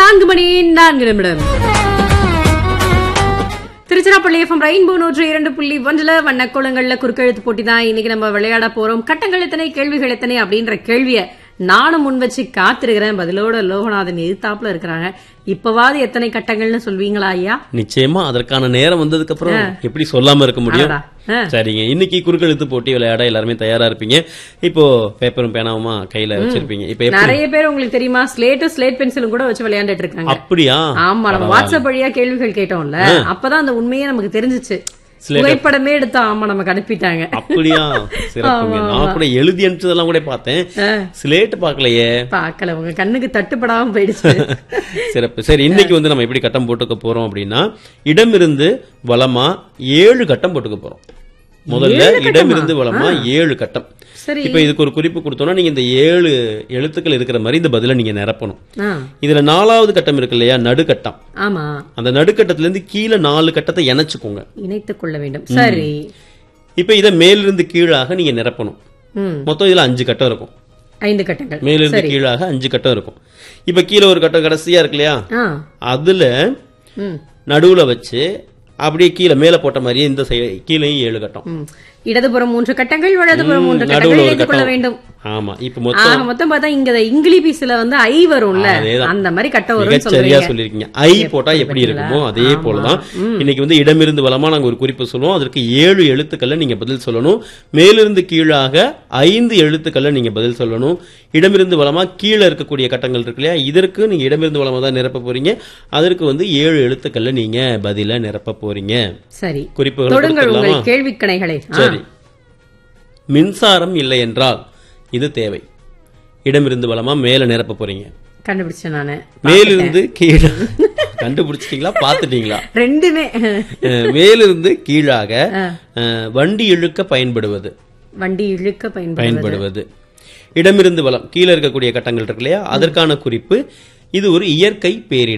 நான்கு மணி நான்கு நிமிடம் திருச்சிராப்பள்ளி எஃப்எம் ரெயின்போ நூற்று இரண்டு புள்ளி ஒன்றுல வண்ணக்கோளங்கள்ல குறுக்கெழுத்து போட்டி தான் இன்னைக்கு நம்ம விளையாட போறோம் கட்டங்கள் எத்தனை கேள்விகள் எத்தனை அப்படின்ற கேள்விய நானும் முன் வச்சு காத்திருக்கிறேன் பதிலோட லோகநாதன் எதிர்த்தாப்புல இருக்கிறாங்க இப்பவாது எத்தனை கட்டங்கள்னு சொல்வீங்களா ஐயா நிச்சயமா அதற்கான நேரம் வந்ததுக்கு அப்புறம் எப்படி சொல்லாம இருக்க முடியும் அடடா. ஆ. சரிங்க இன்னைக்கு குறுக்கெழுத்து போட்டி விளையாட எல்லாருமே தயாரா இருப்பீங்க இப்போ பேப்பரும் பேனாவுமா கையில வச்சிருப்பீங்க இப்ப எப்படி நிறைய பேர் உங்களுக்கு தெரியுமா ஸ்லேட்டும் ஸ்லேட் பென்சிலும் கூட வச்சு விளையாண்டுட்டு இருக்காங்க அப்படியா ஆமா நம்ம வாட்ஸ்அப் வழியா கேள்விகள் கேட்டோம்ல அப்பதான் அந்த உண்மையே நமக்கு தெரிஞ்சுச்சு Slate- புகைப்படமே எடுத்தா ஆமா நமக்கு அனுப்பிட்டாங்க அப்படியா சிறப்புங்க நான் கூட எழுதி அனுப்பிச்சதெல்லாம் கூட பார்த்தேன் ஸ்லேட் பார்க்கலையே பாக்கல உங்க கண்ணுக்கு தட்டுப்படாம போயிடுச்சு சிறப்பு சரி இன்னைக்கு வந்து நம்ம எப்படி கட்டம் போட்டுக்க போறோம் அப்படின்னா இடமிருந்து வலமா ஏழு கட்டம் போட்டுக்க போறோம் முதல்ல இடமிருந்து வலமா ஏழு கட்டம் சரி இப்ப இதுக்கு ஒரு குறிப்பு கொடுத்தோம்னா நீங்க இந்த ஏழு எழுத்துக்கள் இருக்கிற மாதிரி இந்த பதில நீங்க நிரப்பணும் ஆ, இதுல நாலாவது கட்டம் இருக்கு இல்லையா நடுக்கட்டம் ஆமா அந்த நடுக்கட்டத்துல இருந்து கீழே நாலு கட்டத்தை இணைச்சுக்கோங்க இணைத்துக் கொள்ள வேண்டும் சரி இப்ப இதை மேலிருந்து கீழாக நீங்க நிரப்பணும் ம் மொத்தம் இதுல அஞ்சு கட்டம் இருக்கும் ஐந்து கட்டங்கள் மேலிருந்து கீழாக அஞ்சு கட்டம் இருக்கும் இப்ப கீழே ஒரு கட்டம் கடைசியா இருக்கு இல்லையா ஆ அதுல ம் நடுவுல வச்சு அப்படியே கீழே மேல போட்ட மாதிரியே இந்த சைடு கீழேயும் ஏழு கட்டம் ம். இடதுபுறம் மூன்று கட்டங்கள் வலதுபுறம் மூன்று நடுவுல கட்டங்கள் ஒரு இணைத்துக் கொள்ள கட்டம். வேண்டும் ஆமா இப்ப மொத்தம் ஆக மொத்தம் பார்த்தா இங்க இங்கிலி பீஸ்ல வந்து ஐ வரும்ல அதேதான். அந்த மாதிரி கட்டம் வரும்னு மிகச்சரியா சொல்றீங்க சொல்லிருக்கீங்க ஐ போட்டா எப்படி இருக்குமோ அதே போலதான் இன்னைக்கு வந்து இடமிருந்து வலமா நாங்க ஒரு குறிப்பு சொல்லுவோம் அதற்கு ஏழு எழுத்துக்கள்ல நீங்க பதில் சொல்லணும் மேலிருந்து கீழாக ஐந்து எழுத்துக்கள்ல நீங்க பதில் சொல்லணும் இடமிருந்து வலமா கீழே இருக்கக்கூடிய கட்டங்கள் இருக்கு இல்லையா இதற்கு நீங்க இடமிருந்து வலமா தான் நிரப்ப போறீங்க அதற்கு வந்து ஏழு எழுத்துக்கள்ல நீங்க பதில நிரப்ப போறீங்க சரி குறிப்புகள் தொடுங்கள் கொடுத்துடலாமா உங்கள் கேள்விக்கணைகளை ஆ, சரி மின்சாரம் இல்லை என்றால் இது தேவை இடமிருந்து வலமா மேல நிரப்ப போறீங்க கண்டுபிடிச்சேன் நானு மேலிருந்து கீழே கண்டுபிடிச்சிட்டீங்களா பாத்துட்டீங்களா ரெண்டுமே அஹ், மேலிருந்து கீழாக அஹ், வண்டி இழுக்க பயன்படுவது வண்டி இழுக்க பயன்படும் பயன்படுவது இடமிருந்து வலம் கீழே இருக்கக்கூடிய கட்டங்கள் இருக்கு இல்லையா அதற்கான குறிப்பு இது ஒரு இயற்கை பேரிடர்